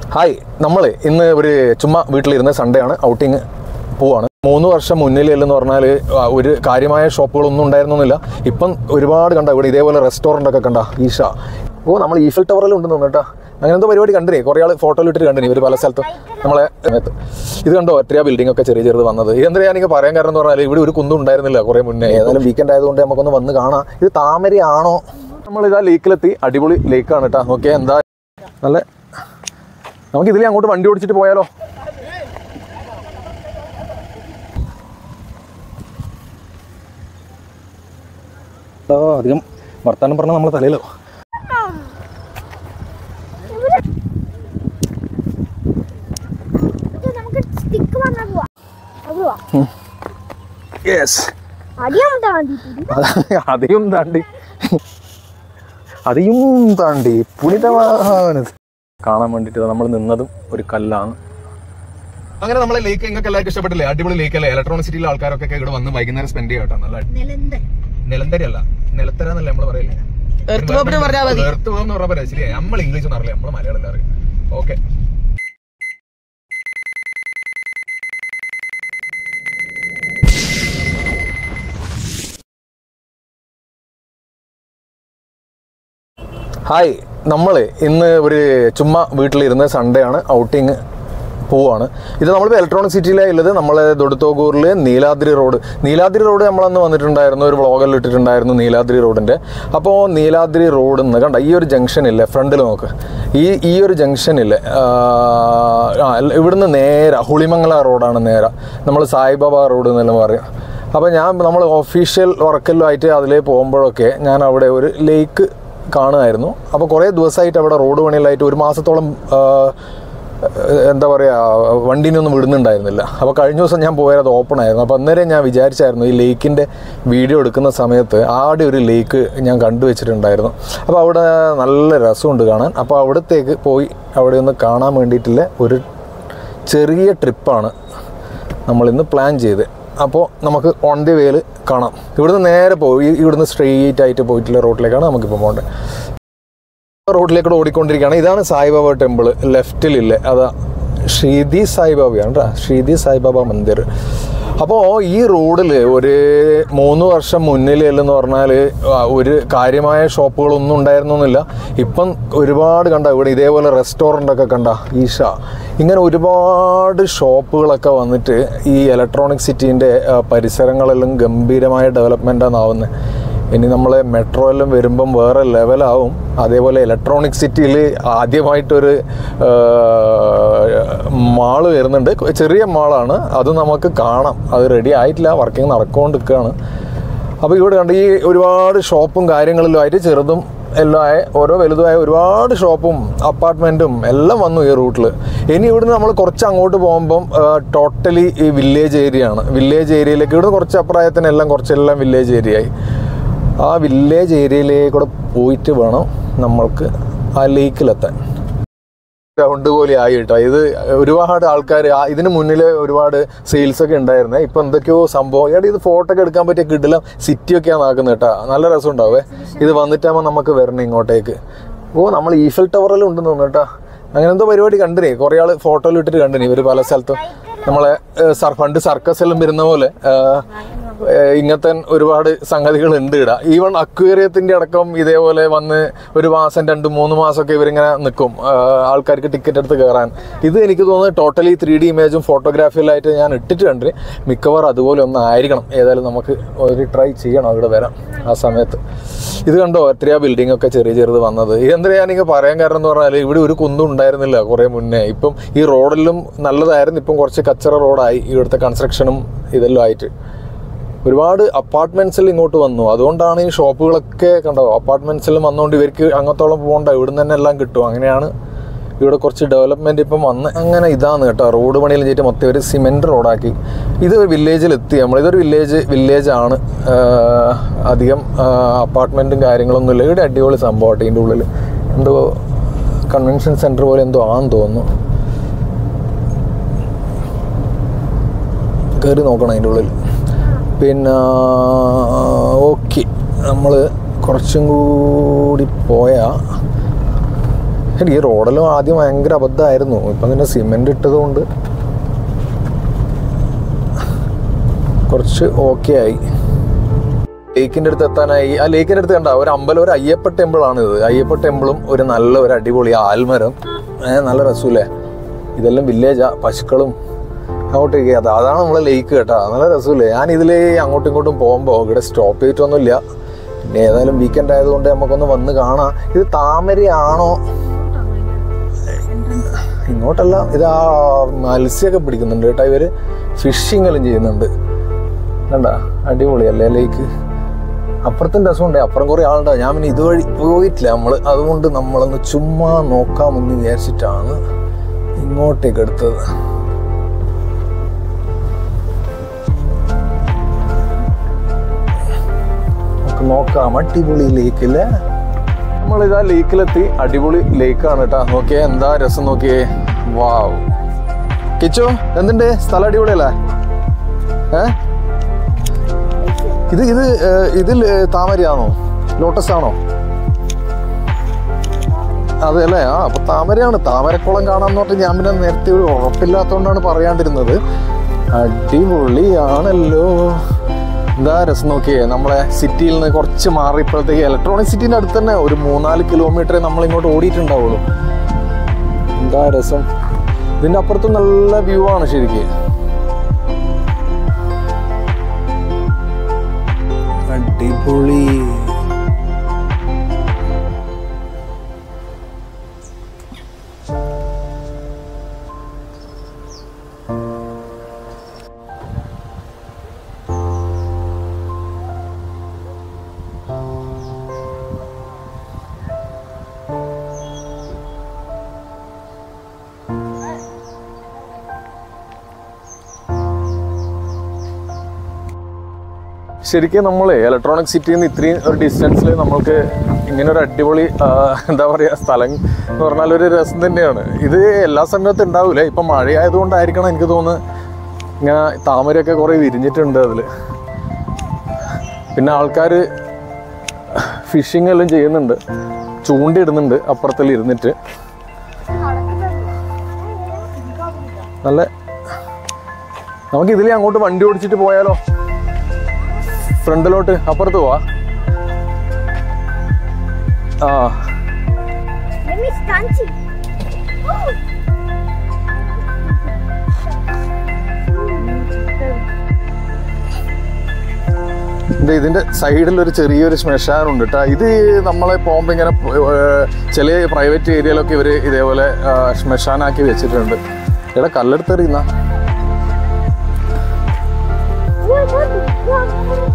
Hi നമ്മൾ ഇന്ന് ഒരു ചുമ്മാ വീട്ടിലിരുന്ന് സൺഡേ ആണ് ഔട്ടിങ് പോവാണ് മൂന്ന് വർഷം മുന്നിലെന്ന് പറഞ്ഞാൽ ഒരു കാര്യമായ ഷോപ്പുകളൊന്നും ഉണ്ടായിരുന്നില്ല ഇപ്പം ഒരുപാട് കണ്ട ഇവിടെ ഇതേപോലെ റെസ്റ്റോറൻ്റ് ഒക്കെ കണ്ട ഈഷ ഓ നമ്മൾ ഈഫൽ ടവറിൽ ഉണ്ട് കേട്ടോ അങ്ങനെ എന്തോ പരിപാടി കണ്ടിനെ കുറേ ആൾ ഫോട്ടോയിൽ ഇട്ടിട്ട് കണ്ടിനെ ഇവർ പല സ്ഥലത്തും നമ്മളെ സമയത്ത് ഇത് കണ്ടോ ഒറ്റ ബിൽഡിംഗ് ഒക്കെ ചെറിയ ചെറുത് വന്നത് ഇതെന്താ എനിക്ക് പറയാൻ കാരണം എന്ന് പറഞ്ഞാൽ ഇവിടെ ഒരു കുന്തും ഉണ്ടായിരുന്നില്ല കുറേ മുന്നേ ഏതായാലും വീക്കെൻഡ് ആയതുകൊണ്ട് നമുക്കൊന്ന് വന്ന് കാണാം ഇത് താമരയാണോ നമ്മൾ ഇതാ ലേക്കിലെത്തി അടിപൊളി ലേക്കാണ് കേട്ടോ നോക്കിയാൽ എന്താ നല്ല നമുക്ക് ഇതിലേ അങ്ങോട്ട് വണ്ടി ഓടിച്ചിട്ട് പോയാലോ ആ, അധികം വർത്താനം പറഞ്ഞാൽ നമ്മളെ തലയിലോ ഇത് നമുക്ക് സ്റ്റിക്ക് വാങ്ങാൻ പോവാ അത് പോവാ യെസ് അടിയാൻ താണ്ടിട്ട് അധികം താണ്ടി അധികം താണ്ടി പുനിതമാനത് കാണാൻ വേണ്ടിട്ട് നമ്മൾ നിന്നതും ഒരു കല്ലാണ് അങ്ങനെ നമ്മളെ ലേക്ക് നിങ്ങൾക്ക് എല്ലാവർക്കും ഇഷ്ടപ്പെട്ടില്ലേ അടിപൊളി ലേക്ക് അല്ലേ ഇലക്ട്രോണിക് സിറ്റിയിലെ ആൾക്കാരൊക്കെ ഇവിടെ വന്ന് വൈകുന്നേരം സ്പെൻഡ് ചെയ്യാട്ടോ നല്ല നിലന്ത് നിലന്തരി അല്ല നിലത്തര എന്നല്ലേ നമ്മൾ പറയില്ലേ എർത്ത് പോപ്പിന് പറഞ്ഞാൽ മതി എർത്ത് പോകുന്ന പറഞ്ഞാൽ പറയാം ശരിയാ നമ്മൾ ഇംഗ്ലീഷ് ഒന്നും അറിയില്ല നമ്മൾ മലയാളം എല്ലാം അറിയാം ഓക്കെ ഹായ് നമ്മൾ ഇന്ന് ഒരു ചുമ്മാ വീട്ടിലിരുന്ന് സൺഡേ ആണ് ഔട്ടിങ് പോവാണ് ഇത് നമ്മളിപ്പോൾ ഇലക്ട്രോണിക് സിറ്റിയിലാണ് ഉള്ളത് നമ്മളെ തൊടുത്തോകൂറിൽ നീലാദ്രി റോഡ് നീലാദ്രി റോഡ് നമ്മളന്ന് വന്നിട്ടുണ്ടായിരുന്നു ഒരു വ്ളോഗിൽ ഇട്ടിട്ടുണ്ടായിരുന്നു നീലാദ്രി റോഡിൻ്റെ അപ്പോൾ നീലാദ്രി റോഡിൽ നിന്ന് കണ്ട ഈ ഒരു ജംഗ്ഷൻ ഇല്ലേ ഫ്രണ്ടിൽ നോക്ക് ഈ ഈ ഒരു ജംഗ്ഷനില്ലേ ആ ഇവിടുന്ന് നേരെ ഹുളിമംഗല റോഡാണ് നേരെ നമ്മൾ സായിബാബ റോഡ് എന്നെല്ലാം പറയും അപ്പോൾ ഞാൻ നമ്മൾ ഒഫീഷ്യൽ വർക്കെല്ലാം അതിലേ പോകുമ്പോഴൊക്കെ ഞാൻ അവിടെ ഒരു ലേക്ക് കാണുമായിരുന്നു അപ്പോൾ കുറേ ദിവസമായിട്ട് അവിടെ റോഡ് പണിയിലായിട്ട് ഒരു മാസത്തോളം ആ, എന്താ പറയുക വണ്ടീനൊന്നും വിടുന്നുണ്ടായിരുന്നില്ല അപ്പോൾ കഴിഞ്ഞ ദിവസം ഞാൻ പോയത് അത് ഓപ്പൺ ആയിരുന്നു അപ്പോൾ അന്നേരം ഞാൻ വിചാരിച്ചായിരുന്നു ഈ ലേക്കിൻ്റെ വീഡിയോ എടുക്കുന്ന സമയത്ത് ആടെ ഒരു ലേക്ക് ഞാൻ കണ്ടുവച്ചിട്ടുണ്ടായിരുന്നു അപ്പോൾ അവിടെ നല്ല രസമുണ്ട് കാണാൻ അപ്പോൾ അവിടത്തേക്ക് പോയി അവിടെ ഒന്ന് കാണാൻ വേണ്ടിയിട്ടുള്ള ഒരു ചെറിയ ട്രിപ്പാണ് നമ്മളിന്ന് പ്ലാൻ ചെയ്ത് അപ്പോൾ നമുക്ക് ഓൺ ദി വേയിൽ കാണാം ഇവിടുന്ന് നേരെ പോയി ഇവിടുന്ന് സ്ട്രെയിറ്റ് ആയിട്ട് പോയിട്ടുള്ള റോഡിലേക്കാണ് നമുക്കിപ്പോൾ പോകേണ്ടത് റോഡിലേക്കൂടെ ഓടിക്കൊണ്ടിരിക്കുകയാണ് ഇതാണ് സായിബാബ ടെമ്പിൾ ലെഫ്റ്റിലില്ലേ അതാ ശ്രീതി സായിബാബയാണ് കേട്ടോ ശ്രീതി സായിബാബ മന്ദിർ അപ്പോൾ ഈ റോഡിൽ ഒരു മൂന്ന് വർഷം മുന്നിൽ എന്ന് പറഞ്ഞാൽ ഒരു കാര്യമായ ഷോപ്പുകളൊന്നും ഉണ്ടായിരുന്നില്ല ഇപ്പം ഒരുപാട് കണ്ട ഇവിടെ ഇതേപോലെ റെസ്റ്റോറൻ്റ് ഒക്കെ കണ്ട ഈഷ ഇങ്ങനെ ഒരുപാട് ഷോപ്പുകളൊക്കെ വന്നിട്ട് ഈ ഇലക്ട്രോണിക് സിറ്റീൻ്റെ പരിസരങ്ങളെല്ലാം ഗംഭീരമായ ഡെവലപ്മെൻറ്റാണ് ആവുന്നത് ഇനി നമ്മൾ മെട്രോ എല്ലാം വരുമ്പം വേറെ ലെവലാവും അതേപോലെ ഇലക്ട്രോണിക് സിറ്റിയിൽ ആദ്യമായിട്ടൊരു മാള് വരുന്നുണ്ട് ചെറിയ മാളാണ് അത് നമുക്ക് കാണാം അത് റെഡി ആയിട്ടില്ല വർക്കിംഗ് നടച്ചുകൊണ്ടിരിക്കുകയാണ് അപ്പോൾ ഇവിടെ കണ്ട് ഈ ഒരുപാട് ഷോപ്പും കാര്യങ്ങളിലും ആയിട്ട് ചെറുതും എല്ലാം ആയ ഓരോ വലുതുമായ ഒരുപാട് ഷോപ്പും അപ്പാർട്ട്മെൻറ്റും എല്ലാം വന്നു ഈ റൂട്ടിൽ ഇനി ഇവിടുന്ന് നമ്മൾ കുറച്ച് അങ്ങോട്ട് പോകുമ്പം ടോട്ടലി ഈ വില്ലേജ് ഏരിയ ആണ് വില്ലേജ് ഏരിയയിലേക്ക് ഇവിടുന്ന് കുറച്ച് അഭിപ്രായത്തിനെല്ലാം കുറച്ചെല്ലാം വില്ലേജ് ഏരിയ ആയി ആ വില്ലേജ് ഏരിയയിലേക്കൂടെ പോയിട്ട് വേണം നമ്മൾക്ക് ആ ലേക്കിലെത്താൻ ഗ്രൗണ്ട് പോലെ ആയി കേട്ടോ ഇത് ഒരുപാട് ആൾക്കാർ ഇതിന് മുന്നിൽ ഒരുപാട് സെയിൽസ് ഒക്കെ ഉണ്ടായിരുന്നേ ഇപ്പൊ എന്തൊക്കെയോ സംഭവം എടാ ഇത് ഫോട്ടോ ഒക്കെ എടുക്കാൻ പറ്റിയ കിടിലം സിറ്റി ഒക്കെയാണ് ആക്കുന്നത് കേട്ടോ നല്ല രസം ഉണ്ടാവേ ഇത് വന്നിട്ടാകുമ്പോൾ നമുക്ക് വരണം ഇങ്ങോട്ടേക്ക് ഓ നമ്മൾ ഈഫൽ ടവറിൽ ഉണ്ടെന്ന് തോന്നുന്നു കേട്ടോ അങ്ങനെ എന്തോ പരിപാടി കണ്ടിനെ കുറേ ആൾ ഫോട്ടോയിൽ ഇട്ടിട്ട് കണ്ടിനെ ഇവർ പല സ്ഥലത്തും നമ്മളെ ഏഹ്, സർ പണ്ട് സർക്കസെല്ലാം വരുന്ന പോലെ ഏഹ്, ഏഹ്, ഇങ്ങനത്തെ ഒരുപാട് സംഗതികൾ ഉണ്ട് ഇട ഈവൺ അക്വേറിയത്തിന്റെ അടക്കം ഇതേപോലെ വന്ന് ഒരു മാസം രണ്ട് മൂന്ന് മാസമൊക്കെ ഇവരിങ്ങനെ നിൽക്കും ഏഹ്, ആൾക്കാർക്ക് ടിക്കറ്റ് എടുത്ത് കയറാൻ ഇത് എനിക്ക് തോന്നുന്നത് ടോട്ടലി ത്രീ ഡി ഇമേജും ഫോട്ടോഗ്രാഫിയിലായിട്ട് ഞാൻ ഇട്ടിട്ടുണ്ട് മിക്കവാറും അതുപോലെ ഒന്നും ആയിരിക്കണം ഏതായാലും നമുക്ക് ഒരു ട്രൈ ചെയ്യണം അവിടെ വരാം ആ സമയത്ത് ഇത് കണ്ടോ എത്രയാ ബിൽഡിംഗ് ഒക്കെ ചെറിയ ചെറുത് വന്നത് ഇതെന്താ ഞാനിങ്ങനെ പറയാൻ കാരണം എന്ന് പറഞ്ഞാൽ ഇവിടെ ഒരു കുന്തും ഉണ്ടായിരുന്നില്ല കുറേ മുന്നേ ഇപ്പം ഈ റോഡെല്ലാം നല്ലതായിരുന്നു ഇപ്പം കുറച്ച് കച്ചറ റോഡായി ഇവിടുത്തെ കൺസ്ട്രക്ഷനും ഇതെല്ലാം ആയിട്ട് ഒരുപാട് അപ്പാർട്ട്മെന്റ്സിൽ ഇങ്ങോട്ട് വന്നു അതുകൊണ്ടാണ് ഈ ഷോപ്പുകളൊക്കെ കണ്ടോ അപ്പാർട്ട്മെന്റ്സിലും വന്നുകൊണ്ട് ഇവർക്ക് അങ്ങത്തോളം പോകണ്ട ഇവിടുന്ന് തന്നെ എല്ലാം കിട്ടും അങ്ങനെയാണ് ഇവിടെ കുറച്ച് ഡെവലപ്മെന്റ് ഇപ്പം വന്ന് അങ്ങനെ ഇതാണ് കേട്ടോ റോഡ് പണിയിൽ ചെയ്തിട്ട് മൊത്തം ഒരു സിമെന്റ് റോഡാക്കി ഇത് വില്ലേജിൽ എത്തി നമ്മൾ ഇതൊരു വില്ലേജ് വില്ലേജ് ആണ് ആഹ് അധികം അപ്പാർട്ട്മെന്റും കാര്യങ്ങളൊന്നും ഇല്ല ഇവിടെ അടിപൊളി സംഭവമായിട്ട് ഇതിൻ്റെ ഉള്ളിൽ എന്തോ കൺവെൻഷൻ സെന്റർ പോലെ എന്തോ ആണെന്ന് തോന്നുന്നു കയറി നോക്കണം അതിൻ്റെ ഉള്ളിൽ പിന്നെ ഓക്കെ നമ്മൾ കുറച്ചും കൂടി പോയാൽ എടി, ഈ റോഡെല്ലാം ആദ്യം ഭയങ്കര അബദ്ധമായിരുന്നു ഇപ്പം പിന്നെ സിമെൻ്റ് ഇട്ടതുകൊണ്ട് കുറച്ച് ഓക്കെ ആയി ലേക്കിൻ്റെ അടുത്ത് എത്താനായി ആ ലേക്കിൻ്റെ അടുത്ത് കണ്ട ഒരു അമ്പലം ഒരു അയ്യപ്പ ടെമ്പിളാണ് ഇത് അയ്യപ്പ ടെമ്പിളും ഒരു നല്ല ഒരു അടിപൊളി ആൽമരം ഏഹ് നല്ല രസമില്ലേ ഇതെല്ലാം വില്ലേജാ പശുക്കളും അങ്ങോട്ടേക്ക് അത് അതാണ് നമ്മളെ ലേക്ക് കേട്ടോ നല്ല രസമില്ലേ ഞാൻ ഇതിൽ അങ്ങോട്ടും ഇങ്ങോട്ടും പോകുമ്പോൾ ഇവിടെ സ്റ്റോപ്പ് ചെയ്തിട്ടൊന്നുമില്ല പിന്നെ ഏതായാലും വീക്കെൻഡ് ആയതുകൊണ്ട് നമുക്കൊന്ന് വന്ന് കാണാം ഇത് താമരയാണോ ഇങ്ങോട്ടല്ല ഇത് ആ മത്സ്യമൊക്കെ പിടിക്കുന്നുണ്ട് കേട്ടോ ഇവര് ഫിഷിംഗ് എല്ലാം ചെയ്യുന്നുണ്ട് കണ്ട അടിപൊളിയല്ലേ ലേക്ക് അപ്പുറത്തും രസമുണ്ട് അപ്പുറം കുറേ ആളുണ്ടോ ഞാൻ പിന്നെ ഇതുവഴി പോയിട്ടില്ല നമ്മൾ അതുകൊണ്ട് നമ്മളൊന്ന് ചുമ്മാ നോക്കാമെന്ന് വിചാരിച്ചിട്ടാണ് ഇങ്ങോട്ടേക്ക് എടുത്തത് നമുക്ക് നോക്കാം അടിപൊളി ലേക്കില്ലേ നമ്മളിതാ ലേക്കിലെത്തി അടിപൊളി ലേക്കാണ് കേട്ടാ നോക്കിയേ എന്താ രസം നോക്കിയേ വാവ് കിച്ചു എന്തുണ്ട് സ്ഥലം അടിപൊളിയല്ലേ ഏ ഇത് ഇത് ഏ, ഇതിൽ ഏ, താമരയാണോ ലോട്ടസ് ആണോ അതെ അല്ലേ ആ അപ്പൊ താമരയാണ് താമരക്കുളം കാണാന്ന് പറഞ്ഞിട്ട് ഞാൻ പിന്നെ നേരത്തെ ഒരു ഉറപ്പില്ലാത്തോണ്ടാണ് പറയാണ്ടിരുന്നത് അടിപൊളിയാണല്ലോ എന്താ രസം നോക്കിയേ നമ്മളെ സിറ്റിയിൽ നിന്ന് കുറച്ച് മാറി ഇപ്പോഴത്തേക്ക് ഇലക്ട്രോണിക് സിറ്റിന്റെ അടുത്ത് തന്നെ ഒരു മൂന്നാല് കിലോമീറ്റർ നമ്മൾ ഇങ്ങോട്ട് ഓടിയിട്ടുണ്ടാവുള്ളൂ എന്താ രസം ഇതിന്റെ അപ്പുറത്ത് നല്ല വ്യൂ ആണ് ശരിക്ക് അടിപൊളി ശരിക്കും നമ്മൾ ഇലക്ട്രോണിക് സിറ്റിയിൽ നിന്ന് ഇത്രയും ഒരു ഡിസ്റ്റൻസിൽ നമ്മൾക്ക് ഇങ്ങനെ ഒരു അടിപൊളി ആ, എന്താ പറയുക സ്ഥലം എന്ന് പറഞ്ഞാൽ ഒരു രസം തന്നെയാണ് ഇത് എല്ലാ സമയത്തും ഉണ്ടാവില്ല ഇപ്പം മഴയായതുകൊണ്ടായിരിക്കണം എനിക്ക് തോന്നുന്നത് ഇങ്ങനെ താമരയൊക്കെ കുറേ വിരിഞ്ഞിട്ടുണ്ട് അതിൽ പിന്നെ ആൾക്കാർ ഫിഷിംഗ് എല്ലാം ചെയ്യുന്നുണ്ട് ചൂണ്ടിടുന്നുണ്ട് അപ്പുറത്തിൽ ഇരുന്നിട്ട് നല്ല നമുക്ക് ഇതിലേ അങ്ങോട്ട് വണ്ടി ഓടിച്ചിട്ട് പോയാലോ ഫ്രണ്ടിലോട്ട് അപ്പുറത്ത് പോവാ ആ Let me stunt you. ഇത് ഇതിന്റെ സൈഡിൽ ഒരു ചെറിയൊരു ശ്മശാനമുണ്ട് കേട്ടോ ഇത് നമ്മളെ പോകുമ്പോൾ ഇങ്ങനെ ഏർ, ചില പ്രൈവറ്റ് ഏരിയയിലൊക്കെ ഇവർ ഇതേപോലെ ആ, ശ്മശാനാക്കി വെച്ചിട്ടുണ്ട് ഇവിടെ കല്ലെടുത്തെറിയുന്ന What, what, what, what?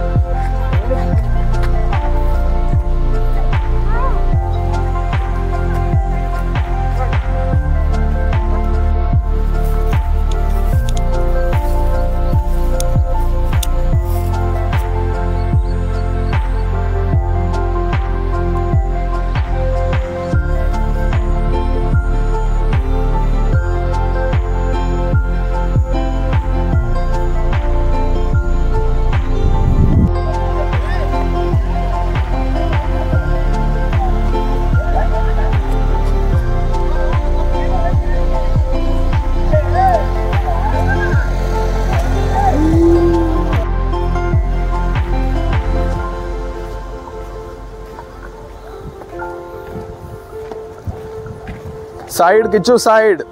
Side Kichu side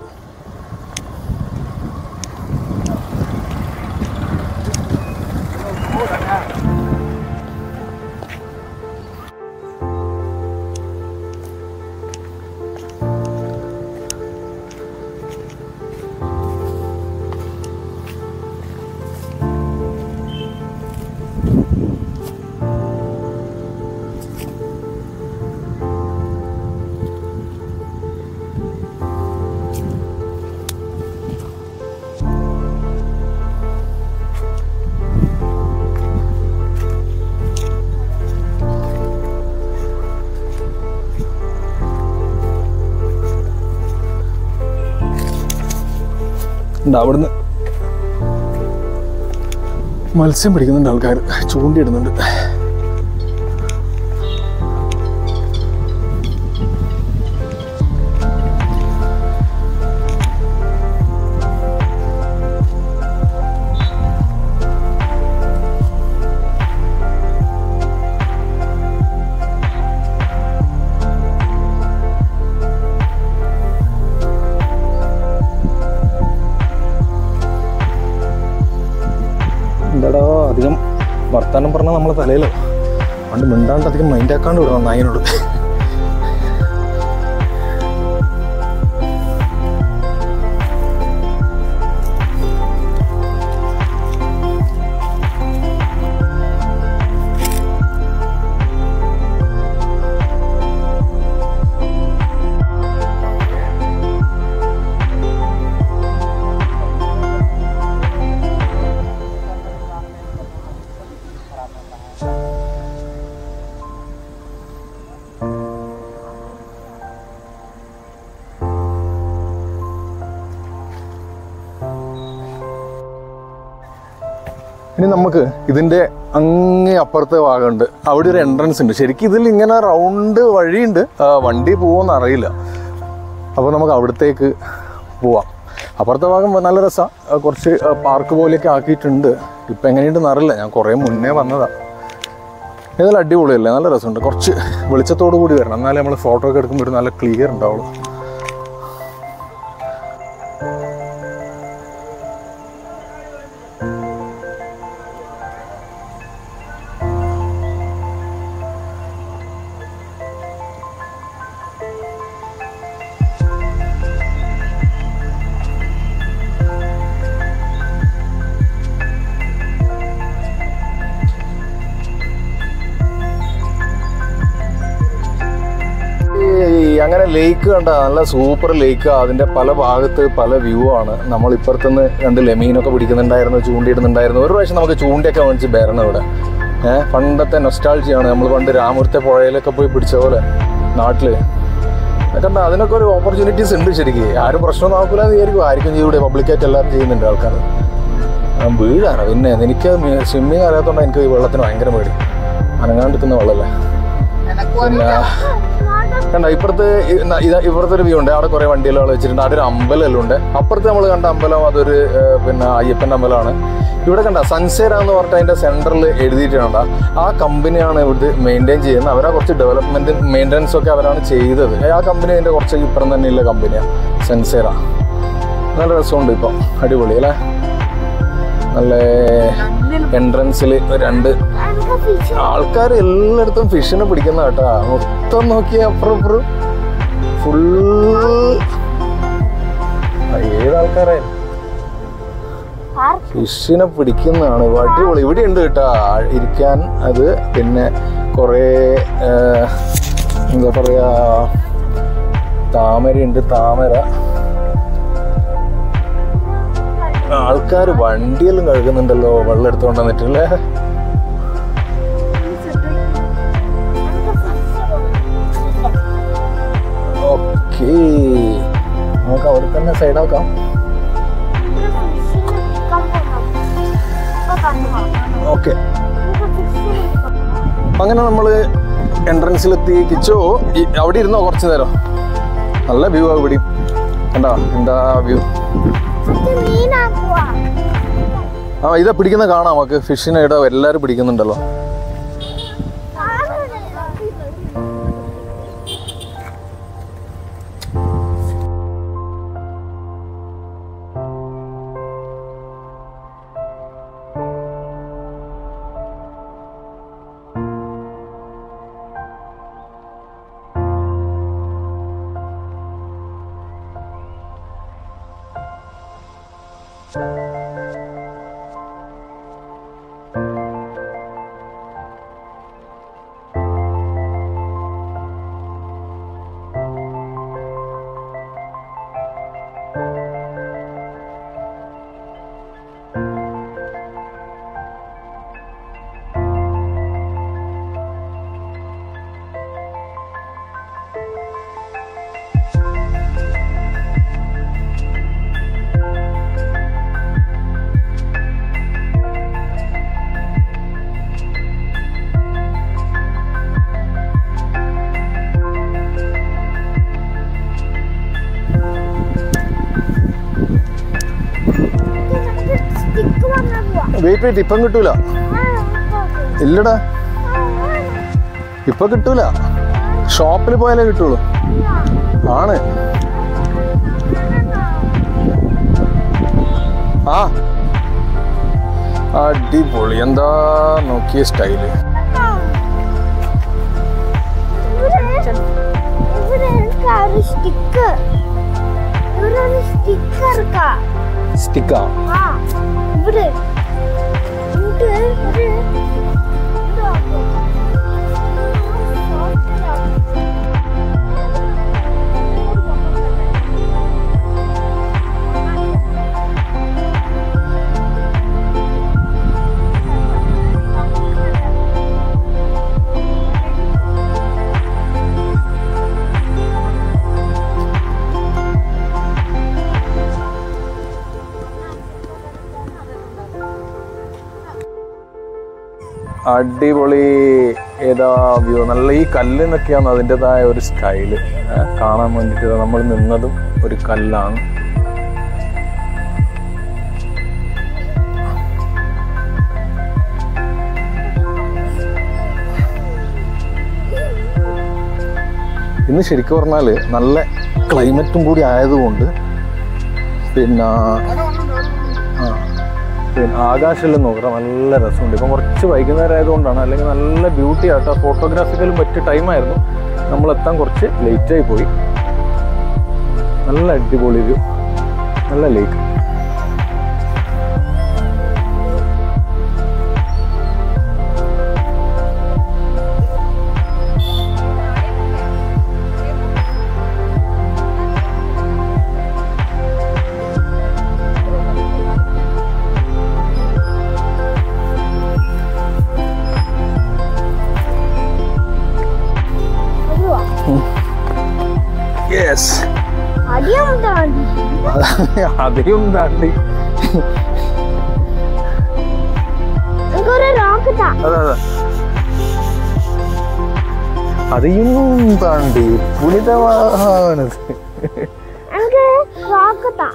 ഉണ്ട് അവിടുന്ന് മത്സ്യം പിടിക്കുന്നുണ്ട് ആൾക്കാർ ചൂണ്ടിയിടുന്നുണ്ട് വർത്താനം പറഞ്ഞാൽ നമ്മളെ തലയിലോ പണ്ട് മിണ്ടാണ്ട് അധികം മൈൻഡാക്കാണ്ട് വിടണം നായനോട് ഇനി നമുക്ക് ഇതിന്റെ അങ്ങേ അപ്പുറത്തെ ഭാഗമുണ്ട് അവിടെ ഒരു എൻട്രൻസ് ഉണ്ട് ശരിക്കും ഇതിൽ ഇങ്ങനെ റൗണ്ട് വഴിയുണ്ട് ആ, വണ്ടി പോകുമെന്ന് അറിയില്ല അപ്പോൾ നമുക്ക് അവിടത്തേക്ക് പോവാം അപ്പുറത്തെ ഭാഗം നല്ല രസമാണ് കുറച്ച് പാർക്ക് പോലെയൊക്കെ ആക്കിയിട്ടുണ്ട് ഇപ്പം എങ്ങനെയുണ്ടെന്ന് അറിയില്ല ഞാൻ കുറേ മുന്നേ വന്നതാ ഏതായാലും അടിപൊളിയല്ലേ നല്ല രസമുണ്ട് കുറച്ച് വെളിച്ചത്തോടു കൂടി വരണം എന്നാലേ നമ്മൾ ഫോട്ടോ ഒക്കെ എടുക്കുമ്പോൾ ഒരു നല്ല ക്ലിയർ ഉണ്ടാവുള്ളൂ ഈ അങ്ങനെ ലേക്ക് കണ്ട നല്ല സൂപ്പർ ലേക്ക് അതിന്റെ പല ഭാഗത്ത് പല വ്യൂ ആണ് നമ്മൾ ഇപ്പുറത്തുനിന്ന് കണ്ടില്ലേ മീനൊക്കെ പിടിക്കുന്നുണ്ടായിരുന്നു ചൂണ്ടിയിടുന്നുണ്ടായിരുന്നു ഒരു പ്രാവശ്യം നമുക്ക് ചൂണ്ടയൊക്കെ മേടിച്ച് ബേരണം ഇവിടെ ഏഹ് പണ്ടത്തെ നൊസ്റ്റാൾജിയാണ് നമ്മൾ പണ്ട് രാമൂരത്തെ പുഴയിലൊക്കെ പോയി പിടിച്ച പോലെ നാട്ടില് കണ്ട അതിനൊക്കെ ഒരു ഓപ്പർച്യൂണിറ്റീസ് ഉണ്ട് ശരിക്കും ആരും പ്രശ്നമൊന്നും ആക്കൂല എന്ന് വിചാരിക്കും ആയിരിക്കും ചെയ്യൂടെ പബ്ലിക്കായിട്ട് എല്ലാവരും ചെയ്യുന്നുണ്ട് ആൾക്കാർ ഞാൻ വീഴാണ് പിന്നെ എനിക്ക് സ്വിമ്മിങ് അറിയാത്തതുകൊണ്ട് എനിക്ക് ഈ വെള്ളത്തിന് ഭയങ്കര പേടി അനങ്ങാണ്ടിരിക്കുന്ന വെള്ളമല്ലേ പിന്നെ കണ്ട ഇപ്പുറത്ത് ഇ- ന- ഇത- ഇപ്പുറത്തെ ഒരു വ്യൂ ഉണ്ട് അവിടെ കുറെ വണ്ടികൾ വെച്ചിട്ടുണ്ട് അവിടെ ഒരു അമ്പലം ഉണ്ട് അപ്പുറത്ത് നമ്മൾ കണ്ട അമ്പലം അതൊരു ഏഹ്, പിന്നെ അയ്യപ്പന്റെ അമ്പലമാണ് ഇവിടെ കണ്ട സൻസേര എന്ന് പറഞ്ഞിട്ട് അതിന്റെ സെന്ററിൽ എഴുതിയിട്ടുണ്ട് ആ കമ്പനിയാണ് ഇവിടുത്തെ മെയിൻറ്റെയിൻ ചെയ്യുന്നത് അവരാ കുറച്ച് ഡെവലപ്മെന്റ് മെയിൻ്റനൻസ് ഒക്കെ അവരാണ് ചെയ്തത് ആ കമ്പനി അതിന്റെ കുറച്ച് ഇപ്പുറം തന്നെയുള്ള കമ്പനിയാണ് സെൻസേര നല്ല രസമുണ്ട് ഇപ്പം അടിപൊളി അല്ലേ നല്ല എൻട്രൻസിൽ രണ്ട് നമുക്ക് ഫിഷ് ആൾക്കാർ എല്ലായിടത്തും ഫിഷിനെ പിടിക്കുന്ന കേട്ടാ മൊത്തം നോക്കിയ അപ്പുറം ഇപ്പുറം ഫുൾ ഏത് ആൾക്കാരെ ഫിഷിനെ പിടിക്കുന്നതാണ് ഇവ അടിപൊളി ഇവിടെ ഉണ്ട് കേട്ടാ ഇരിക്കാൻ അത് പിന്നെ കുറേ ഏഹ്, എന്താ പറയാ താമരയുണ്ട് താമര ആൾക്കാർ വണ്ടിയെല്ലാം കഴുകുന്നുണ്ടല്ലോ വെള്ളം എടുത്തുകൊണ്ട് വന്നിട്ടില്ലേ ഓക്കേ നമുക്ക് അവിടെ തന്നെ സൈഡാക്കാം ഓക്കെ അങ്ങനെ നമ്മൾ എൻട്രൻസിലെത്തി കിച്ചോ ഈ- അവിടെ ഇരുന്നോ കുറച്ച് നേരം നല്ല വ്യൂ ആ ഇവിടെ കണ്ടാ എന്താ വ്യൂ മീനാക്കുവാ ആ ഇതാ പിടിക്കുന്ന കാണാം നമുക്ക് ഫിഷിനെ ഇട എല്ലാവരും പിടിക്കുന്നുണ്ടല്ലോ സ്റ്റിക്ക് വന്നാ പോവാ വെയിറ്റ് വെയിറ്റ് ഇപ്പം കിട്ടൂല ഇല്ലടാ ഇപ്പൊ കിട്ടൂല ഷോപ്പിൽ പോയാലേ കിട്ടുള്ളൂ ആണ് ആ അടിപൊളി എന്താ നോക്കിയ സ്റ്റൈല് ഇവിടെ ഇവിടെ இருக்கா ஒரு ஸ்டிக்கு ഇവിടെ ഒരു സ്റ്റിക്ക് இருக்கா സ്റ്റിക്കാ ആ ഇവിടെ ഇവിടെ ഇവിടെ അടിപൊളി ഏതാ വ്യൂ നല്ല ഈ കല്ലിനൊക്കെയാണ് അതിൻ്റെതായ ഒരു സ്റ്റൈല് കാണാൻ വേണ്ടിയിട്ട് നമ്മൾ നിന്നതും ഒരു കല്ലാണ് ഇന്ന് ശരിക്കും പറഞ്ഞാൽ നല്ല ക്ലൈമറ്റും കൂടി ആയതുകൊണ്ട് പിന്നെ ആ പിന്നെ ആകാശമെല്ലാം നോക്കാം നല്ല രസമുണ്ട് ഇപ്പം കുറച്ച് വൈകുന്നേരം ആയതുകൊണ്ടാണ് അല്ലെങ്കിൽ നല്ല ബ്യൂട്ടി ആട്ടോ ഫോട്ടോഗ്രാഫിക്കലും പറ്റിയ ടൈമായിരുന്നു നമ്മൾ എത്താൻ കുറച്ച് ലേറ്റായി പോയി നല്ല അടിപൊളി ഒരു നല്ല ലേക്ക് യെസ് അടിയാൻ താണ്ടി അതെയും താണ്ടി എനിക്കൊരു റോക്ക് താ അതെ അതെ അതെയും താണ്ടി പുനിതമാനത് എനിക്ക് റോക്ക് താ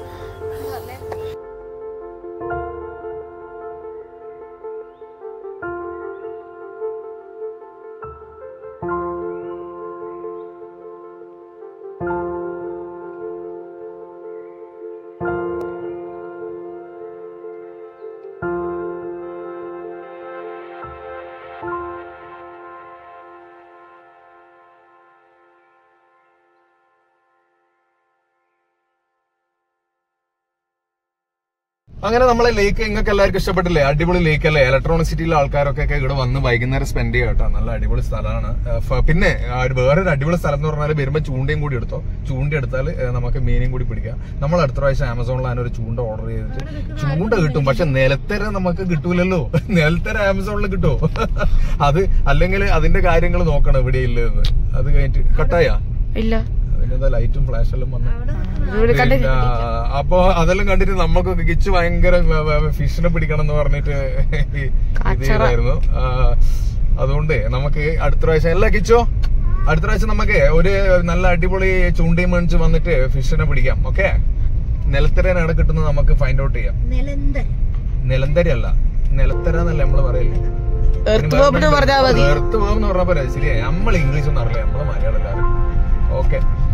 അങ്ങനെ നമ്മളെ ലേക്ക് നിങ്ങൾക്ക് എല്ലാവർക്കും ഇഷ്ടപ്പെട്ടില്ലേ അടിപൊളി ലേക്ക് അല്ലേ ഇലക്ട്രോണിക് സിറ്റിയിലെ ആൾക്കാരൊക്കെ ഒക്കെ ഇവിടെ വന്ന് വൈകുന്നേരം സ്പെൻഡ് ചെയ്യാം കേട്ടോ നല്ല അടിപൊളി സ്ഥലമാണ് ഏഹ് ഫ- പിന്നെ ആ ഒരു വേറൊരു അടിപൊളി സ്ഥലം എന്ന് പറഞ്ഞാൽ വരുമ്പോൾ ചൂണ്ടയും കൂടി എടുത്തോ ചൂണ്ട എടുത്താൽ ഏഹ് നമുക്ക് മീനും കൂടി പിടിക്കാം നമ്മൾ അടുത്ത പ്രാവശ്യം ആമസോണിൽ അതിനൊരു ചൂണ്ട ഓർഡർ ചെയ്തിട്ട് ചൂണ്ട കിട്ടും പക്ഷെ നിലത്തര നമുക്ക് കിട്ടൂലല്ലോ നിലത്തര ആമസോണിൽ കിട്ടുമോ അത് അല്ലെങ്കിൽ അതിന്റെ കാര്യങ്ങൾ നോക്കണം ഇവിടെ ഇല്ലെന്ന് അത് കഴിഞ്ഞിട്ട് കട്ടായ ഇല്ല അതിന്റെ ലൈറ്റും ഫ്ലാഷ് എല്ലാം വന്നു ഇവിടെ കണ്ടിട്ട് പിന്നെ, അപ്പൊ അതെല്ലാം കണ്ടിട്ട് നമുക്കൊക്കെ കിച്ച് ഭയങ്കര ഫിഷിനെ പിടിക്കണം എന്ന് പറഞ്ഞിട്ട് ഇത് കച്ചറ. ചെയ്തായിരുന്നു ആ, അതുകൊണ്ട് നമുക്ക് അടുത്ത പ്രാവശ്യം അല്ല കിച്ചോ അടുത്ത പ്രാവശ്യം നമുക്ക് ഒരു നല്ല അടിപൊളി ചൂണ്ടയും മേടിച്ച് വന്നിട്ട് ഫിഷിനെ പിടിക്കാം ഓക്കെ നിലത്തരനാണ് കിട്ടുന്നത് നമുക്ക് ഫൈൻഡ് ഔട്ട് ചെയ്യാം നിലന്തര അല്ല നിലത്തര എന്നല്ല നമ്മള് പറയല്ലേ എർത്ത് ബോംബ് എന്ന് പറഞ്ഞാൽ മതി എർത്ത് ബോംബ് എന്ന് പറഞ്ഞാൽ പോരാ ശരിയാ നമ്മൾ ഇംഗ്ലീഷ് ഒന്നും അറിയില്ല നമ്മള് മലയാളം ഓക്കെ